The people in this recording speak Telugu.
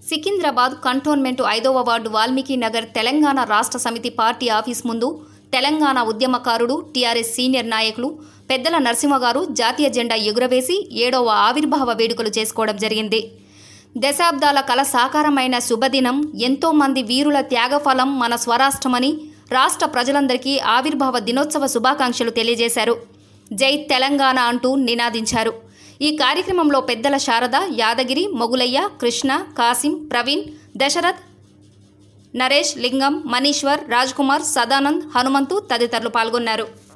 సికింద్రాబాద్ కంటోన్మెంట్ ఐదవ ward Valmiki Nagar Telangana Rashtra Samithi party office ముందు తెలంగాణ ఉద్యమకారుడు టీఆర్ఎస్ సీనియర్ నాయకులు పెద్దల నరసింహ గారు జాతీయ జెండా ఎగురవేసి ఏడవ ఆవిర్భావ వేడుకలు చేసుకోవడం జరిగింది దశాబ్దాల కల సాకారమైన శుభదినం ఎంతో మంది వీరుల త్యాగఫలం మన స్వరాష్ట్రమని రాష్ట్ర ప్రజలందరికీ ఆవిర్భావ దినోత్సవ శుభాకాంక్షలు తెలియజేశారు జై తెలంగాణ అంటూ నినాదించారు ఈ కార్యక్రమంలో పెద్దల శారద యాదగిరి మొగులయ్య కృష్ణ కాసిం ప్రవీణ్ దశరథ్ నరేష్ లింగం మనీశ్వర్ రాజ్కుమార్ సదానంద్ హనుమంతు తదితరులు పాల్గొన్నారు